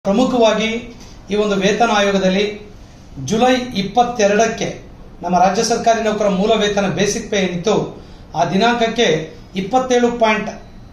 ಪ್ರಮುಖವಾಗಿ ಈ ಒಂದು ವೇತನ ಆಯೋಗದಲ್ಲಿ ಜುಲೈ ಇಪ್ಪತ್ತೆರಡಕ್ಕೆ ನಮ್ಮ ರಾಜ್ಯ ಸರ್ಕಾರಿ ನೌಕರ ಮೂಲ ವೇತನ ಬೇಸಿಕ್ ಪೇ ಏನಿತ್ತು ಆ ದಿನಾಂಕಕ್ಕೆ ಇಪ್ಪತ್ತೇಳು ಪಾಯಿಂಟ್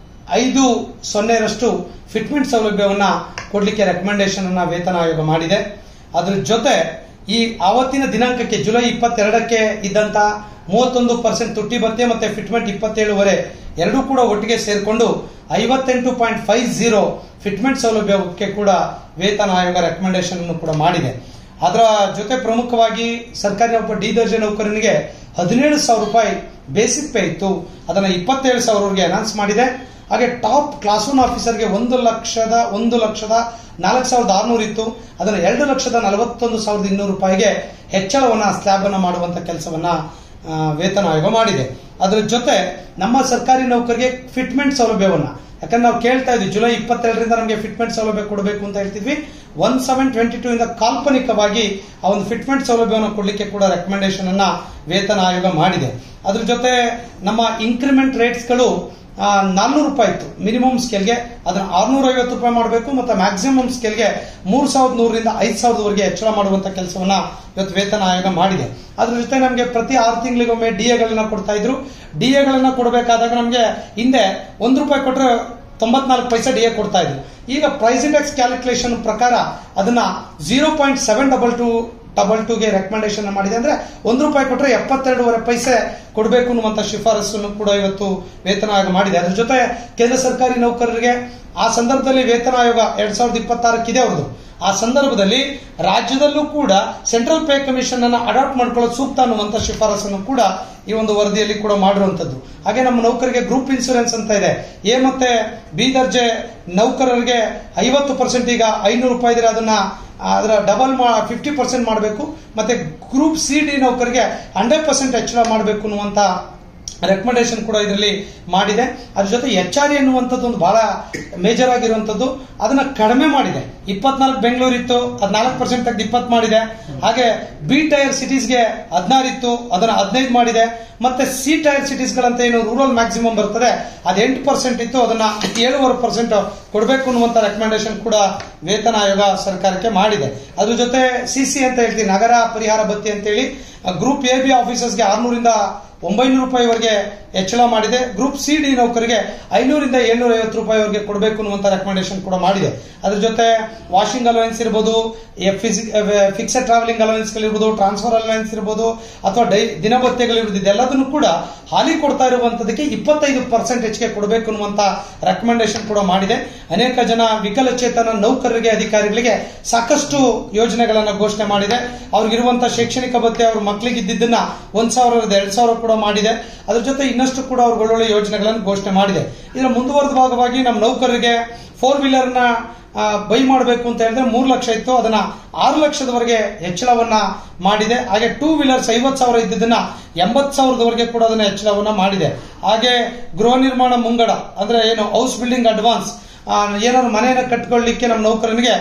ಐದು ಸೊನ್ನೆರಷ್ಟು ಫಿಟ್ಮೆಂಟ್ ಸೌಲಭ್ಯವನ್ನ ಕೊಡಲಿಕ್ಕೆ ರೆಕಮೆಂಡೇಶನ್ ಅನ್ನ ವೇತನ ಆಯೋಗ ಮಾಡಿದೆ ಅದ್ರ ಜೊತೆ ಈ ಆವತ್ತಿನ ದಿನಾಂಕಕ್ಕೆ ಜುಲೈ ಇಪ್ಪತ್ತೆರಡಕ್ಕೆ ಇದ್ದಂತ ಮೂವತ್ತೊಂದು ಪರ್ಸೆಂಟ್ ತುಟ್ಟಿ ಭತ್ಯೆ ಮತ್ತೆ ಫಿಟ್ಮೆಂಟ್ ಇಪ್ಪತ್ತೇಳುವರೆ ಎರಡೂ ಕೂಡ ಒಟ್ಟಿಗೆ ಸೇರಿಕೊಂಡು ಐವತ್ತೆಂಟು ಪಾಯಿಂಟ್ ಫೈವ್ ಜೀರೋ ಫಿಟ್ಮೆಂಟ್ ಸೌಲಭ್ಯಕ್ಕೆ ಕೂಡ ವೇತನ ಆಯೋಗ ರೆಕಮೆಂಡೇಶನ್ ಅನ್ನು ಕೂಡ ಮಾಡಿದೆ ಅದರ ಜೊತೆ ಪ್ರಮುಖವಾಗಿ ಸರ್ಕಾರಿ ನೌಕರ ಡಿ ದರ್ಜೆ ನೌಕರನಿಗೆ ಹದಿನೇಳು ಸಾವಿರ ರೂಪಾಯಿ ಬೇಸಿಕ್ ಪೇ ಇತ್ತು ಅದನ್ನ ಇಪ್ಪತ್ತೇಳು ಸಾವಿರವರೆಗೆ ಅನೌನ್ಸ್ ಮಾಡಿದೆ ಹಾಗೆ ಟಾಪ್ ಕ್ಲಾಸ್ ಒನ್ ಆಫೀಸರ್ಗೆ ಒಂದು ಲಕ್ಷದ ಒಂದು ಲಕ್ಷದ ನಾಲ್ಕು ಸಾವಿರದ ಆರುನೂರು ಇತ್ತು ಅದನ್ನ ಎರಡು ಲಕ್ಷದ ನಲವತ್ತೊಂದು ಸಾವಿರದ ಇನ್ನೂರು ರೂಪಾಯಿಗೆ ಹೆಚ್ಚಳವನ್ನ ಸ್ಲ್ಯಾಬ್ ಅನ್ನ ಮಾಡುವಂತ ಕೆಲಸವನ್ನ ಆ, ವೇತನ ಆಯೋಗ ಮಾಡಿದೆ ಅದರ ಜೊತೆ ನಮ್ಮ ಸರ್ಕಾರಿ ನೌಕರಿಗೆ ಫಿಟ್ಮೆಂಟ್ ಸೌಲಭ್ಯವನ್ನ ಯಾಕಂದ್ರೆ ನಾವು ಕೇಳ್ತಾ ಇದ್ವಿ ಜುಲೈ ಇಪ್ಪತ್ತೆರಡರಿಂದ ನಮಗೆ ಫಿಟ್ಮೆಂಟ್ ಸೌಲಭ್ಯ ಕೊಡಬೇಕು ಅಂತ ಹೇಳ್ತಿದ್ವಿ ಒನ್ ಸೆವೆನ್ ಟ್ವೆಂಟಿ ಟೂ ಇಂದ ಕಾಲ್ಪನಿಕವಾಗಿ ಆ ಒಂದು ಫಿಟ್ಮೆಂಟ್ ಸೌಲಭ್ಯವನ್ನು ಕೊಡಲಿಕ್ಕೆ ಕೂಡ ರೆಕಮೆಂಡೇಶನ್ ಅನ್ನ ವೇತನ ಆಯೋಗ ಮಾಡಿದೆ ಅದ್ರ ಜೊತೆ ನಮ್ಮ ಇನ್ಕ್ರಿಮೆಂಟ್ ರೇಟ್ಸ್ಗಳು ನಾಲ್ನೂರು ರೂಪಾಯಿ ಇತ್ತು ಮಿನಿಮಮ್ ಸ್ಕೇಲ್ಗೆ ಅದನ್ನ ಆರ್ನೂರ ಐವತ್ತು ರೂಪಾಯಿ ಮಾಡಬೇಕು ಮತ್ತು ಮ್ಯಾಕ್ಸಿಮಮ್ ಸ್ಕೇಲ್ಗೆ ಮೂರ್ ಸಾವಿರದ ನೂರರಿಂದ ಐದು ಸಾವಿರದವರೆಗೆ ಹೆಚ್ಚಳ ಮಾಡುವಂತ ಕೆಲಸವನ್ನ ಇವತ್ತು ವೇತನ ಆಯೋಗ ಮಾಡಿದೆ ಅದ್ರ ಜೊತೆ ನಮಗೆ ಪ್ರತಿ ಆರು ತಿಂಗಳಿಗೊಮ್ಮೆ ಡಿ ಎಗಳನ್ನ ಕೊಡ್ತಾ ಇದ್ರು ಡಿ ಎಗಳನ್ನ ಕೊಡಬೇಕಾದಾಗ ನಮಗೆ ಹಿಂದೆ ಒಂದು ರೂಪಾಯಿ ಕೊಟ್ಟರೆ ತೊಂಬತ್ನಾಲ್ಕು ಪೈಸೆ ಡಿ ಎ ಕೊಡ್ತಾ ಇದ್ರು ಈಗ ಪ್ರೈಸ್ ಇಂಡೆಕ್ಸ್ ಕ್ಯಾಲ್ಕುಲೇಷನ್ ಪ್ರಕಾರ ಅದನ್ನ zero point seven double two double ಟೂಗೆ ರೆಕಮೆಂಡೇಶನ್ ಮಾಡಿದೆ ಅಂದ್ರೆ ಒಂದು ರೂಪಾಯಿ ಕೊಟ್ಟರೆ ಎಪ್ಪತ್ತೆರಡೂವರೆ ಪೈಸೆ ಕೊಡಬೇಕು ಅನ್ನುವಂತ ಶಿಫಾರಸನ್ನು ಕೂಡ ಇವತ್ತು ವೇತನ ಆಯೋಗ ಮಾಡಿದೆ ಅದ್ರ ಜೊತೆ ಕೇಂದ್ರ ಸರ್ಕಾರಿ ನೌಕರರಿಗೆ ಆ ಸಂದರ್ಭದಲ್ಲಿ ವೇತನ ಆಯೋಗ ಎರಡ್ ಸಾವಿರದ ಇಪ್ಪತ್ತಾರಕ್ಕಿದೆ ಅವ್ರದ್ದು ಆ ಸಂದರ್ಭದಲ್ಲಿ ರಾಜ್ಯದಲ್ಲೂ ಕೂಡ ಸೆಂಟ್ರಲ್ ಪೇ ಕಮಿಷನ್ ಅನ್ನ ಅಡಾಪ್ಟ್ ಮಾಡ್ಕೊಳ್ಳೋದು ಸೂಕ್ತ ಅನ್ನುವಂತ ಶಿಫಾರಸನ್ನು ಕೂಡ ಈ ಒಂದು ವರದಿಯಲ್ಲಿ ಕೂಡ ಮಾಡಿರುವಂತದ್ದು ಹಾಗೆ ನಮ್ಮ ನೌಕರಿಗೆ ಗ್ರೂಪ್ ಇನ್ಸೂರೆನ್ಸ್ ಅಂತ ಇದೆ ಎ ಮತ್ತೆ ಬಿ ದರ್ಜೆ ನೌಕರರಿಗೆ ಐವತ್ತು ಪರ್ಸೆಂಟ್ ಈಗ ಐನೂರು ರೂಪಾಯಿ ಇದ್ರೆ ಅದನ್ನ ಅದರ ಡಬಲ್ ಫಿಫ್ಟಿ ಪರ್ಸೆಂಟ್ ಮಾಡಬೇಕು ಮತ್ತೆ ಗ್ರೂಪ್ ಸಿ ಡಿ ನೌಕರಿಗೆ ಹಂಡ್ರೆಡ್ ಪರ್ಸೆಂಟ್ ಹೆಚ್ಚಳ ಮಾಡಬೇಕು ಅನ್ನುವಂತ ರೆಕಮೆಂಡೇಶನ್ ಕೂಡ ಇದರಲ್ಲಿ ಮಾಡಿದೆ ಅದ್ರ ಜೊತೆ ಎಚ್ ಆರ್ ಎನ್ನುವಂಥದ್ದು ಒಂದು ಬಹಳ ಮೇಜರ್ ಆಗಿರುವಂಥದ್ದು ಅದನ್ನ ಕಡಿಮೆ ಮಾಡಿದೆ ಇಪ್ಪತ್ನಾಲ್ಕು ಬೆಂಗಳೂರು ಇತ್ತು ಅದ್ ನಾಲ್ಕು ಪರ್ಸೆಂಟ್ ತೆಗೆದು ಇಪ್ಪತ್ತು ಮಾಡಿದೆ ಹಾಗೆ ಬಿ ಟೈರ್ ಸಿಟೀಸ್ಗೆ ಹದಿನಾರು ಇತ್ತು ಅದನ್ನ ಹದಿನೈದು ಮಾಡಿದೆ ಮತ್ತೆ ಸಿ ಟೈರ್ ಸಿಟೀಸ್ಗಳಂತ ಏನು ರೂರಲ್ ಮ್ಯಾಕ್ಸಿಮಮ್ ಬರ್ತದೆ ಅದು ಎಂಟು ಪರ್ಸೆಂಟ್ ಇತ್ತು ಅದನ್ನ ಏಳುವರೆ ಪರ್ಸೆಂಟ್ ಕೊಡಬೇಕು ಅನ್ನುವಂತ ರೆಕಮೆಂಡೇಶನ್ ಕೂಡ ವೇತನ ಆಯೋಗ ಸರ್ಕಾರಕ್ಕೆ ಮಾಡಿದೆ ಅದ್ರ ಜೊತೆ ಸಿಸಿ ಅಂತ ಹೇಳ್ತೀವಿ ನಗರ ಪರಿಹಾರ ಭತ್ಯೆ ಅಂತೇಳಿ ಗ್ರೂಪ್ ಎ ಬಿ ಆಫೀಸರ್ಸ್ಗೆ ಆರ್ನೂರಿಂದ ಒಂಬೈನೂರು ರೂಪಾಯಿವರೆಗೆ ಹೆಚ್ಚಳ ಮಾಡಿದೆ ಗ್ರೂಪ್ ಸಿ ಡಿ ನೌಕರಿಗೆ ಐನೂರಿಂದ ಏಳ್ನೂರ ಐವತ್ತು ರೂಪಾಯಿವರೆಗೆ ಕೊಡಬೇಕು ಅನ್ನುವಂತ ರೆಕಮೆಂಡೇಶನ್ ಕೂಡ ಮಾಡಿದೆ ಅದ್ರ ಜೊತೆ ವಾಷಿಂಗ್ ಅಲವೆನ್ಸ್ ಇರ್ಬೋದು ಫಿಕ್ಸೆಡ್ ಟ್ರಾವೆಲಿಂಗ್ ಅಲವೆನ್ಸ್ ಇರ್ಬೋದು ಟ್ರಾನ್ಸ್ಫರ್ ಅಲವೆನ್ಸ್ ಇರ್ಬೋದು ಅಥವಾ ಡೈ ದಿನಭತ್ಯೆಗಳಿರ್ಬೋದು ಇದೆಲ್ಲದನ್ನು ಕೂಡ ಹಾಲಿ ಕೊಡ್ತಾ ಇರುವಂತದಕ್ಕೆ ಇಪ್ಪತ್ತೈದು ಪರ್ಸೆಂಟ್ ಹೆಚ್ಚಿಗೆ ಕೊಡಬೇಕು ಅನ್ನುವಂತ ರೆಕಮೆಂಡೇಶನ್ ಕೂಡ ಮಾಡಿದೆ ಅನೇಕ ಜನ ವಿಕಲಚೇತನ ನೌಕರರಿಗೆ ಅಧಿಕಾರಿಗಳಿಗೆ ಸಾಕಷ್ಟು ಯೋಜನೆಗಳನ್ನ ಘೋಷಣೆ ಮಾಡಿದೆ ಅವ್ರಿಗಿರುವಂತಹ ಶೈಕ್ಷಣಿಕ ಭತ್ಯೆ ಅವ್ರ ಮಕ್ಕಳಿಗೆ ಇದ್ದಿದ್ದನ್ನ ಒಂದ್ ಸಾವಿರದ ಎರಡ್ ಸಾವಿರ ಕೂಡ ಮಾಡಿದೆ ಅದ್ರ ಜೊತೆ ಇನ್ನಷ್ಟು ಕೂಡ ಅವ್ರು ಒಳ್ಳೊಳ್ಳೆ ಯೋಜನೆಗಳನ್ನು ಘೋಷಣೆ ಮಾಡಿದೆ ಇದರ ಮುಂದುವರೆದ ಭಾಗವಾಗಿ ನಮ್ಮ ನೌಕರರಿಗೆ ಫೋರ್ ವೀಲರ್ನ ಬೈ ಮಾಡಬೇಕು ಅಂತ ಹೇಳಿದ್ರೆ ಮೂರು ಲಕ್ಷ ಇತ್ತು ಅದನ್ನ ಆರು ಲಕ್ಷದವರೆಗೆ ಹೆಚ್ಚಳವನ್ನ ಮಾಡಿದೆ ಹಾಗೆ ಟೂ ವೀಲರ್ಸ್ ಐವತ್ ಸಾವಿರ ಇದ್ದಿದ್ದನ್ನ ಎಂಬತ್ ಸಾವಿರದವರೆಗೆ ಕೂಡ ಅದನ್ನ ಹೆಚ್ಚಳವನ್ನ ಮಾಡಿದೆ ಹಾಗೆ ಗೃಹ ನಿರ್ಮಾಣ ಮುಂಗಡ ಅಂದ್ರೆ ಏನು ಹೌಸ್ ಬಿಲ್ಡಿಂಗ್ ಅಡ್ವಾನ್ಸ್ ಏನಾದ್ರು ಮನೆಯನ್ನು ಕಟ್ಕೊಳ್ಳಿಕ್ಕೆ ನಮ್ಮ ನೌಕರನಿಗೆ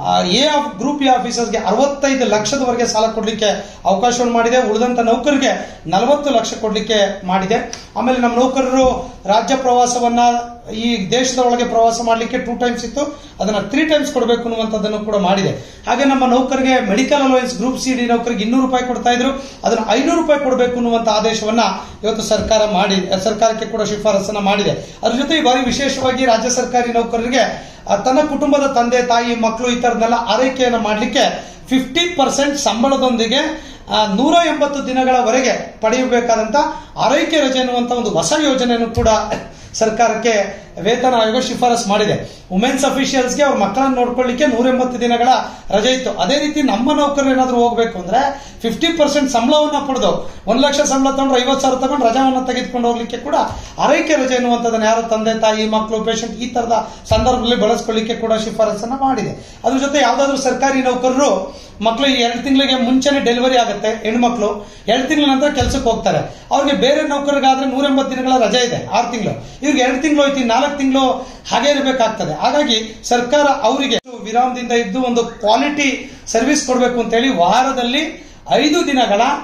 ಎ ಆಫ್ ಗ್ರೂಪ್ ಎ ಆಫೀಸರ್ಸ್ಗೆ ಅರವತ್ತೈದು ಲಕ್ಷದವರೆಗೆ ಸಾಲ ಕೊಡಲಿಕ್ಕೆ ಅವಕಾಶವನ್ನು ಮಾಡಿದೆ ಉಳಿದಂತ ನೌಕರಿಗೆ ನಲವತ್ತು ಲಕ್ಷ ಕೊಡಲಿಕ್ಕೆ ಮಾಡಿದೆ ಆಮೇಲೆ ನಮ್ಮ ನೌಕರರು ರಾಜ್ಯ ಪ್ರವಾಸವನ್ನ ಈ ದೇಶದ ಒಳಗೆ ಪ್ರವಾಸ ಮಾಡಲಿಕ್ಕೆ ಟೂ ಟೈಮ್ಸ್ ಇತ್ತು ಅದನ್ನ ತ್ರೀ ಟೈಮ್ಸ್ ಕೊಡಬೇಕು ಅನ್ನುವಂಥದ್ದನ್ನು ಕೂಡ ಮಾಡಿದೆ ಹಾಗೆ ನಮ್ಮ ನೌಕರಿಗೆ medical allowance group C D ನೌಕರಿಗೆ ಇನ್ನೂರು ರೂಪಾಯಿ ಕೊಡ್ತಾ ಇದ್ರು ಅದನ್ನ ಐನೂರು ರೂಪಾಯಿ ಕೊಡಬೇಕು ಅನ್ನುವಂತ ಆದೇಶವನ್ನ ಇವತ್ತು ಸರ್ಕಾರ ಮಾಡಿ ಸರ್ಕಾರಕ್ಕೆ ಕೂಡ ಶಿಫಾರಸನ್ನ ಮಾಡಿದೆ ಅದ್ರ ಜೊತೆ ಈ ಬಾರಿ ವಿಶೇಷವಾಗಿ ರಾಜ್ಯ ಸರ್ಕಾರಿ ನೌಕರರಿಗೆ ಆ, ತನ್ನ ಕುಟುಂಬದ ತಂದೆ ತಾಯಿ ಮಕ್ಕಳು ಈ ತರದನ್ನೆಲ್ಲ ಆರೈಕೆಯನ್ನ ಮಾಡಲಿಕ್ಕೆ ಫಿಫ್ಟಿ ಪರ್ಸೆಂಟ್ ಸಂಬಳದೊಂದಿಗೆ ಆ, ನೂರ ಎಂಬತ್ತು ದಿನಗಳವರೆಗೆ ಪಡೆಯಬೇಕಾದಂತ ಆರೈಕೆ ರಜೆ ಅನ್ನುವಂತ ಒಂದು ಹೊಸ ಯೋಜನೆಯನ್ನು ಕೂಡ ಸರ್ಕಾರಕ್ಕೆ ವೇತನ ಆಯೋಗ ಶಿಫಾರಸ್ ಮಾಡಿದೆ ವುಮೆನ್ಸ್ ಅಫಿಷಿಯಲ್ಸ್ಗೆ ಅವ್ರ ಮಕ್ಕಳನ್ನ ನೋಡ್ಕೊಳ್ಳಿಕ್ಕೆ ನೂರ ಎಂಬತ್ತು ದಿನಗಳ ರಜೆ ಇತ್ತು ಅದೇ ರೀತಿ ನಮ್ಮ ನೌಕರರು ಏನಾದ್ರು ಹೋಗ್ಬೇಕು ಅಂದ್ರೆ ಫಿಫ್ಟಿ ಪರ್ಸೆಂಟ್ ಸಂಬಳವನ್ನ ಪಡೆದು ಒಂದ್ ಲಕ್ಷ ಸಂಬಳ ತಗೊಂಡ್ರೆ ಐವತ್ತು ಸಾವಿರ ತಗೊಂಡು ರಜಾವನ್ನ ತೆಗೆದುಕೊಂಡು ಹೋಗ್ಲಿಕ್ಕೆ ಕೂಡ ಆರೈಕೆ ರಜೆ ಎನ್ನುವಂಥದ್ದನ್ನ ಯಾರು ತಂದೆ ತಾಯಿ ಮಕ್ಕಳು ಪೇಷಂಟ್ ಈ ತರದ ಸಂದರ್ಭದಲ್ಲಿ ಬಳಸ್ಕೊಳ್ಳಿಕ್ಕೆ ಕೂಡ ಶಿಫಾರಸನ್ನ ಮಾಡಿದೆ ಅದ್ರ ಜೊತೆ ಯಾವ್ದಾದ್ರು ಸರ್ಕಾರಿ ನೌಕರರು ಮಕ್ಕಳು ಎರಡು ತಿಂಗಳಿಗೆ ಮುಂಚೆನೆ ಡೆಲಿವರಿ ಆಗುತ್ತೆ ಹೆಣ್ಮಕ್ಳು ಎರಡು ತಿಂಗಳ ನಂತರ ಕೆಲಸಕ್ಕೆ ಹೋಗ್ತಾರೆ ಅವ್ರಿಗೆ ಬೇರೆ ನೌಕರರಿಗಾದ್ರೆ ನೂರ ಎಂಬತ್ತು ದಿನಗಳ ರಜೆ ಇದೆ ಆರು ತಿಂಗಳು ಇವ್ರಿಗೆ ಎರಡು ತಿಂಗಳು ಹೋಯ್ತು ನಾಲ್ಕು ತಿಂಗಳು ಹಾಗೆ ಇರಬೇಕಾಗ್ತದೆ ಹಾಗಾಗಿ ಸರ್ಕಾರ ಅವರಿಗೆ ವಿರಾಮದಿಂದ ಇದ್ದು ಒಂದು ಕ್ವಾಲಿಟಿ ಸರ್ವಿಸ್ ಕೊಡಬೇಕು ಅಂತ ಹೇಳಿ ವಾರದಲ್ಲಿ ಐದು ದಿನಗಳ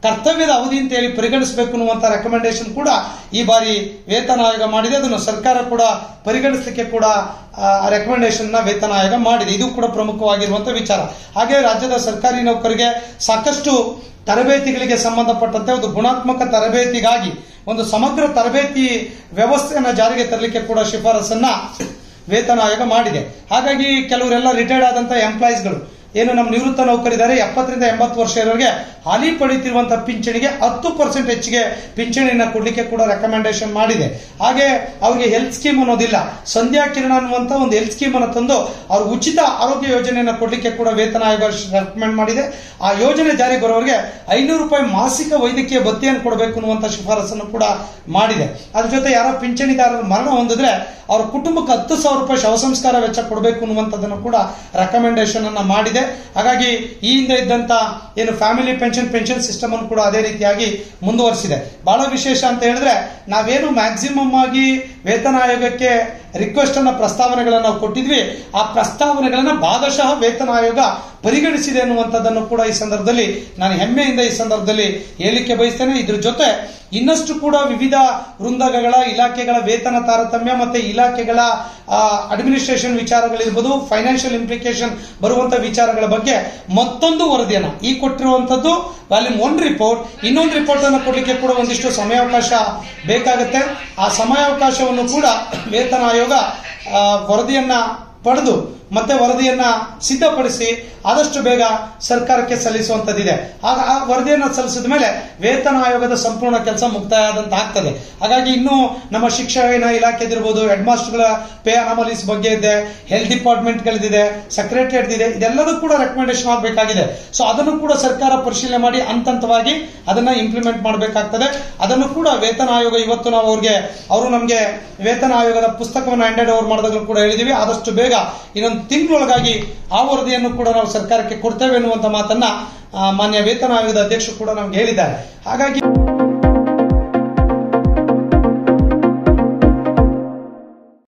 ಕರ್ತವ್ಯದ ಅವಧಿ ಅಂತ ಹೇಳಿ ಪರಿಗಣಿಸಬೇಕು ಅನ್ನುವಂತ ರೆಕಮೆಂಡೇಶನ್ ಕೂಡ ಈ ಬಾರಿ ವೇತನ ಆಯೋಗ ಮಾಡಿದೆ ಅದನ್ನು ಸರ್ಕಾರ ಕೂಡ ಪರಿಗಣಿಸಲಿಕ್ಕೆ ಕೂಡ ರೆಕಮೆಂಡೇಶನ್ ನ ವೇತನ ಆಯೋಗ ಮಾಡಿದೆ ಇದು ಕೂಡ ಪ್ರಮುಖವಾಗಿರುವಂತಹ ವಿಚಾರ ಹಾಗೆ ರಾಜ್ಯದ ಸರ್ಕಾರಿ ನೌಕರಿಗೆ ಸಾಕಷ್ಟು ತರಬೇತಿಗಳಿಗೆ ಸಂಬಂಧಪಟ್ಟಂತೆ ಒಂದು ಗುಣಾತ್ಮಕ ತರಬೇತಿಗಾಗಿ ಒಂದು ಸಮಗ್ರ ತರಬೇತಿ ವ್ಯವಸ್ಥೆಯನ್ನ ಜಾರಿಗೆ ತರಲಿಕ್ಕೆ ಕೂಡ ಶಿಫಾರಸನ್ನ ವೇತನ ಆಯೋಗ ಮಾಡಿದೆ ಹಾಗಾಗಿ ಕೆಲವರೆಲ್ಲ ರಿಟೈರ್ಡ್ ಆದಂತ ಎಂಪ್ಲಾಯೀಸ್ಗಳು ಏನು ನಮ್ಮ ನಿವೃತ್ತ ನೌಕರಿದ್ದಾರೆ ಎಪ್ಪತ್ತರಿಂದ ಎಂಬತ್ತು ವರ್ಷ ಇರೋರಿಗೆ ಹಾಲಿ ಪಡಿತಿರುವಂತಹ ಪಿಂಚಣಿಗೆ ಹತ್ತು ಪರ್ಸೆಂಟ್ ಹೆಚ್ಚಿಗೆ ಪಿಂಚಣಿಯನ್ನ ಕೊಡ್ಲಿಕ್ಕೆ ಕೂಡ ರೆಕಮೆಂಡೇಶನ್ ಮಾಡಿದೆ ಹಾಗೆ ಅವ್ರಿಗೆ ಹೆಲ್ತ್ ಸ್ಕೀಮ್ ಅನ್ನೋದಿಲ್ಲ ಸಂಧ್ಯಾ ಕಿರಣ ಅನ್ನುವಂತ ಒಂದು ಹೆಲ್ತ್ ಸ್ಕೀಮ್ ಅನ್ನು ತಂದು ಅವ್ರ ಉಚಿತ ಆರೋಗ್ಯ ಯೋಜನೆಯನ್ನ ಕೊಡ್ಲಿಕ್ಕೆ ಕೂಡ ವೇತನ ಆಯೋಗ ರೆಕಮೆಂಡ್ ಮಾಡಿದೆ ಆ ಯೋಜನೆ ಜಾರಿಗೆ ಬರೋರಿಗೆ ಐನೂರು ರೂಪಾಯಿ ಮಾಸಿಕ ವೈದ್ಯಕೀಯ ಭತ್ಯೆಯನ್ನು ಕೊಡಬೇಕು ಅನ್ನುವಂತ ಶಿಫಾರಸನ್ನು ಕೂಡ ಮಾಡಿದೆ ಅದ್ರ ಜೊತೆ ಯಾರೋ ಪಿಂಚಣಿದಾರರು ಮರಣ ಹೊಂದಿದ್ರೆ ಅವ್ರ ಕುಟುಂಬಕ್ಕೆ ಹತ್ತು ಸಾವಿರ ರೂಪಾಯಿ ಶವ ಸಂಸ್ಕಾರ ವೆಚ್ಚ ಕೊಡಬೇಕು ಅನ್ನುವಂಥದ್ದನ್ನು ಕೂಡ ರೆಕಮೆಂಡೇಶನ್ ಅನ್ನ ಮಾಡಿದೆ ಹಾಗಾಗಿ ಈ ಹಿಂದೆ ಇದ್ದಂತ ಏನು ಫ್ಯಾಮಿಲಿ ಪೆನ್ಷನ್ ಪೆನ್ಷನ್ ಸಿಸ್ಟಮ್ ಅನ್ನು ಕೂಡ ಅದೇ ರೀತಿಯಾಗಿ ಮುಂದುವರಿಸಿದೆ ಬಹಳ ವಿಶೇಷ ಅಂತ ಹೇಳಿದ್ರೆ ನಾವೇನು ಮ್ಯಾಕ್ಸಿಮಮ್ ಆಗಿ ವೇತನ ಆಯೋಗಕ್ಕೆ ರಿಕ್ವೆಸ್ಟ್ ಅನ್ನ ಪ್ರಸ್ತಾವನೆಗಳನ್ನ ನಾವು ಕೊಟ್ಟಿದ್ವಿ ಆ ಪ್ರಸ್ತಾವನೆಗಳನ್ನ ಭಾಗಶಃ ವೇತನ ಆಯೋಗ ಪರಿಗಣಿಸಿದೆ ಅನ್ನುವಂಥದ್ದನ್ನು ಕೂಡ ಈ ಸಂದರ್ಭದಲ್ಲಿ ನಾನು ಹೆಮ್ಮೆಯಿಂದ ಈ ಸಂದರ್ಭದಲ್ಲಿ ಹೇಳಿಕೆ ಬಯಸ್ತೇನೆ ಇದ್ರ ಜೊತೆ ಇನ್ನಷ್ಟು ಕೂಡ ವಿವಿಧ ವೃಂದಗಳ ಇಲಾಖೆಗಳ ವೇತನ ತಾರತಮ್ಯ ಮತ್ತೆ ಇಲಾಖೆಗಳ ಅಡ್ಮಿನಿಸ್ಟ್ರೇಷನ್ ವಿಚಾರಗಳಿರ್ಬೋದು ಫೈನಾನ್ಷಿಯಲ್ ಇಂಪ್ಲಿಕೇಶನ್ ಬರುವಂತ ವಿಚಾರಗಳ ಬಗ್ಗೆ ಮತ್ತೊಂದು ವರದಿಯನ್ನ ಈ ಕೊಟ್ಟಿರುವಂತದ್ದು ವಾಲ್ಯೂಮ್ ಒನ್ ರಿಪೋರ್ಟ್ ಇನ್ನೊಂದು ರಿಪೋರ್ಟ್ ಅನ್ನು ಕೊಡಲಿಕ್ಕೆ ಕೂಡ ಒಂದಿಷ್ಟು ಸಮಯಾವಕಾಶ ಬೇಕಾಗುತ್ತೆ ಆ ಸಮಯಾವಕಾಶವನ್ನು ಕೂಡ ವೇತನ ಆಯೋಗ ಆ, ವರದಿಯನ್ನ ಪಡೆದು ಮತ್ತೆ ವರದಿಯನ್ನ ಸಿದ್ಧಪಡಿಸಿ ಆದಷ್ಟು ಬೇಗ ಸರ್ಕಾರಕ್ಕೆ ಸಲ್ಲಿಸುವಂತದ್ದಿದೆ ಆಗ ಆ ವರದಿಯನ್ನ ಸಲ್ಲಿಸಿದ ಮೇಲೆ ವೇತನ ಆಯೋಗದ ಸಂಪೂರ್ಣ ಕೆಲಸ ಮುಕ್ತಾಯ ಆದಂತ ಆಗ್ತದೆ ಹಾಗಾಗಿ ಇನ್ನು ನಮ್ಮ ಶಿಕ್ಷಣ ಇಲಾಖೆದಿರ್ಬೋದು ಹೆಡ್ ಮಾಸ್ಟರ್ಗಳ ಪೇ ಅನಾಮಲೀಸ್ ಬಗ್ಗೆ ಇದೆ ಹೆಲ್ತ್ ಡಿಪಾರ್ಟ್ಮೆಂಟ್ ಗಳಿದೆ ಸೆಕ್ರೆಟರಿಯೇಟ್ ಇದೆ ಇದೆಲ್ಲದೂ ಕೂಡ ರೆಕಮೆಂಡೇಶನ್ ಆಗಬೇಕಾಗಿದೆ ಸೊ ಅದನ್ನು ಕೂಡ ಸರ್ಕಾರ ಪರಿಶೀಲನೆ ಮಾಡಿ ಹಂತ ಹಂತವಾಗಿ ಅದನ್ನ ಇಂಪ್ಲಿಮೆಂಟ್ ಮಾಡಬೇಕಾಗ್ತದೆ ಅದನ್ನು ಕೂಡ ವೇತನ ಆಯೋಗ ಇವತ್ತು ನಾವು ಅವ್ರಿಗೆ ಅವರು ನಮಗೆ ವೇತನ ಆಯೋಗದ ಪುಸ್ತಕವನ್ನು ಹ್ಯಾಂಡೆಡ್ ಓವರ್ ಮಾಡಿದಾಗಲೂ ಕೂಡ ಹೇಳಿದೀವಿ ಆದಷ್ಟು ಬೇಗ ಇನ್ನೊಂದು ತಿಂಗಳೊಳಗಾಗಿ ಆ ವರದಿಯನ್ನು ಕೂಡ ನಾವು ಸರ್ಕಾರಕ್ಕೆ ಕೊಡ್ತೇವೆ ಎನ್ನುವಂತ ಮಾತನ್ನ ಆ, ಮಾನ್ಯ ವೇತನ ಆಯೋಗದ ಅಧ್ಯಕ್ಷರು ಕೂಡ ನಮ್ಗೆ ಹೇಳಿದ್ದಾರೆ ಹಾಗಾಗಿ